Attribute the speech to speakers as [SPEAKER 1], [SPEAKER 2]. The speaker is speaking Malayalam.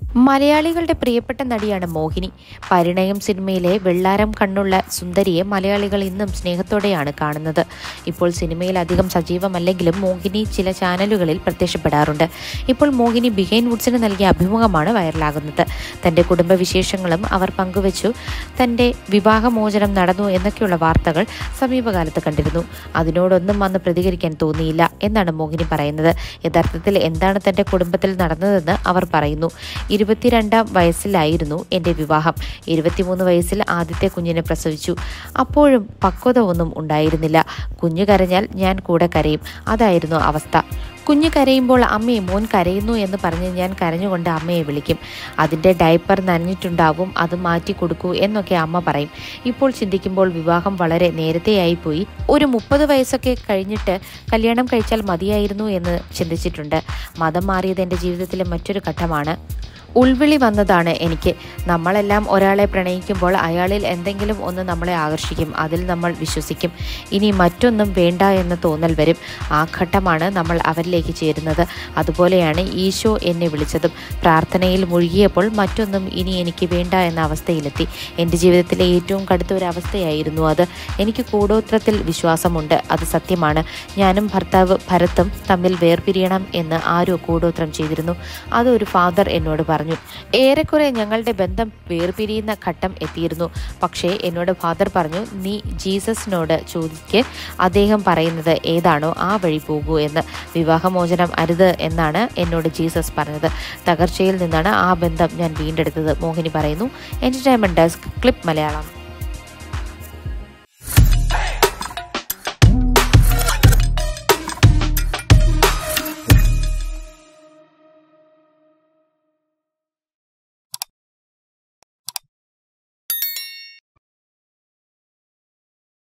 [SPEAKER 1] മലയാളികളുടെ പ്രിയപ്പെട്ട നടിയാണ് മോഹിനി പരിണയം സിനിമയിലെ വെള്ളാരം കണ്ണുള്ള സുന്ദരിയെ മലയാളികൾ ഇന്നും സ്നേഹത്തോടെയാണ് കാണുന്നത് ഇപ്പോൾ സിനിമയിൽ അധികം സജീവമല്ലെങ്കിലും മോഹിനി ചില ചാനലുകളിൽ പ്രത്യക്ഷപ്പെടാറുണ്ട് ഇപ്പോൾ മോഹിനി ബിഹൈൻ വുഡ്സിന് നൽകിയ അഭിമുഖമാണ് വൈറലാകുന്നത് തന്റെ കുടുംബവിശേഷങ്ങളും അവർ പങ്കുവച്ചു തന്റെ വിവാഹമോചനം നടന്നു എന്നൊക്കെയുള്ള വാർത്തകൾ സമീപകാലത്ത് കണ്ടിരുന്നു അതിനോടൊന്നും അന്ന് പ്രതികരിക്കാൻ തോന്നിയില്ല എന്നാണ് മോഹിനി പറയുന്നത് യഥാർത്ഥത്തിൽ എന്താണ് തന്റെ കുടുംബത്തിൽ നടന്നതെന്ന് അവർ പറയുന്നു ഇരുപത്തിരണ്ടാം വയസ്സിലായിരുന്നു എൻ്റെ വിവാഹം ഇരുപത്തിമൂന്ന് വയസ്സിൽ ആദ്യത്തെ കുഞ്ഞിനെ പ്രസവിച്ചു അപ്പോഴും പക്വത ഒന്നും ഉണ്ടായിരുന്നില്ല കുഞ്ഞു കരഞ്ഞാൽ ഞാൻ കൂടെ കരയും അതായിരുന്നു അവസ്ഥ കുഞ്ഞ് കരയുമ്പോൾ അമ്മയെ മോൻ കരയുന്നു എന്ന് പറഞ്ഞ് ഞാൻ കരഞ്ഞുകൊണ്ട് അമ്മയെ വിളിക്കും അതിൻ്റെ ഡയപ്പർ നനഞ്ഞിട്ടുണ്ടാവും അത് മാറ്റി കൊടുക്കൂ എന്നൊക്കെ അമ്മ പറയും ഇപ്പോൾ ചിന്തിക്കുമ്പോൾ വിവാഹം വളരെ നേരത്തെയായി പോയി ഒരു മുപ്പത് വയസ്സൊക്കെ കഴിഞ്ഞിട്ട് കല്യാണം കഴിച്ചാൽ മതിയായിരുന്നു എന്ന് ചിന്തിച്ചിട്ടുണ്ട് മതം മാറിയത് എൻ്റെ ജീവിതത്തിലെ മറ്റൊരു ഘട്ടമാണ് ഉൾവിളി വന്നതാണ് എനിക്ക് നമ്മളെല്ലാം ഒരാളെ പ്രണയിക്കുമ്പോൾ അയാളിൽ എന്തെങ്കിലും ഒന്ന് നമ്മളെ ആകർഷിക്കും അതിൽ നമ്മൾ വിശ്വസിക്കും ഇനി മറ്റൊന്നും വേണ്ട എന്ന തോന്നൽ വരും ആ ഘട്ടമാണ് നമ്മൾ അവരിലേക്ക് ചേരുന്നത് അതുപോലെയാണ് ഈശോ എന്നെ വിളിച്ചതും പ്രാർത്ഥനയിൽ മുഴുകിയപ്പോൾ മറ്റൊന്നും ഇനി എനിക്ക് വേണ്ട എന്ന അവസ്ഥയിലെത്തി എൻ്റെ ജീവിതത്തിലെ ഏറ്റവും കടുത്ത ഒരു അവസ്ഥയായിരുന്നു അത് എനിക്ക് കൂടോത്രത്തിൽ വിശ്വാസമുണ്ട് അത് സത്യമാണ് ഞാനും ഭർത്താവ് ഭരത്തും തമ്മിൽ വേർപിരിയണം എന്ന് ആരോ കൂടോത്രം ചെയ്തിരുന്നു അത് ഒരു ഫാദർ എന്നോട് പറഞ്ഞു ഏറെക്കുറെ ഞങ്ങളുടെ ബന്ധം വേർപിരിയുന്ന ഘട്ടം എത്തിയിരുന്നു പക്ഷേ എന്നോട് ഫാദർ പറഞ്ഞു നീ ജീസസിനോട് ചോദിക്ക് അദ്ദേഹം പറയുന്നത് ഏതാണോ ആ വഴി പോകൂ എന്ന് വിവാഹമോചനം അരുത് എന്നാണ് എന്നോട് ജീസസ് പറഞ്ഞത് തകർച്ചയിൽ നിന്നാണ് ആ ബന്ധം ഞാൻ വീണ്ടെടുത്തത് മോഹിനി പറയുന്നു എൻ്റർടൈൻമെൻറ്റ് ഡെസ്ക് ക്ലിപ്പ് മലയാളം